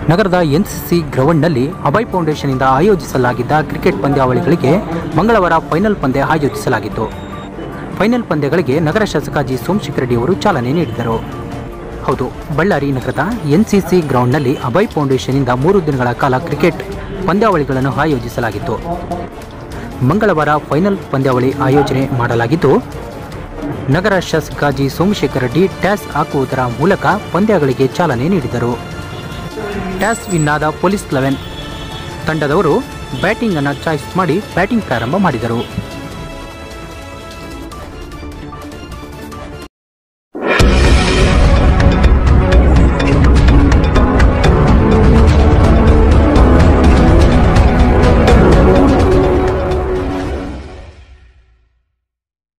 ನಗರದ ಎನ್ಸಿಸಿ ಗ್ರೌಂಡ್ನಲ್ಲಿ ಅಭಯ್ ಫೌಂಡೇಶನ್ನಿಂದ ಆಯೋಜಿಸಲಾಗಿದ್ದ ಕ್ರಿಕೆಟ್ ಪಂದ್ಯಾವಳಿಗಳಿಗೆ ಮಂಗಳವಾರ ಫೈನಲ್ ಪಂದ್ಯ ಆಯೋಜಿಸಲಾಗಿತ್ತು ಫೈನಲ್ ಪಂದ್ಯಗಳಿಗೆ ನಗರ ಶಾಸಕ ಜಿ ಸೋಮಶೇಖರ ರೆಡ್ಡಿ ಅವರು ಚಾಲನೆ ನೀಡಿದರು ಹೌದು ಬಳ್ಳಾರಿ ನಗರದ ಎನ್ಸಿಸಿ ಗ್ರೌಂಡ್ನಲ್ಲಿ ಅಭಯ್ ಫೌಂಡೇಶನ್ನಿಂದ ಮೂರು ದಿನಗಳ ಕಾಲ ಕ್ರಿಕೆಟ್ ಪಂದ್ಯಾವಳಿಗಳನ್ನು ಆಯೋಜಿಸಲಾಗಿತ್ತು ಮಂಗಳವಾರ ಫೈನಲ್ ಪಂದ್ಯಾವಳಿ ಆಯೋಜನೆ ಮಾಡಲಾಗಿದ್ದು ನಗರ ಶಾಸಕ ಜಿ ಸೋಮಶೇಖರ ರೆಡ್ಡಿ ಟ್ಯಾಸ್ ಹಾಕುವುದರ ಮೂಲಕ ಪಂದ್ಯಗಳಿಗೆ ಚಾಲನೆ ನೀಡಿದರು ಟ್ಯಾಸ್ ವಿನ್ ಆದ ಪೊಲೀಸ್ ಲೆವೆನ್ ತಂಡದವರು ಬ್ಯಾಟಿಂಗ್ ಅನ್ನು ಚಾಯ್ಸ್ ಮಾಡಿ ಬ್ಯಾಟಿಂಗ್ ಪ್ರಾರಂಭ ಮಾಡಿದರು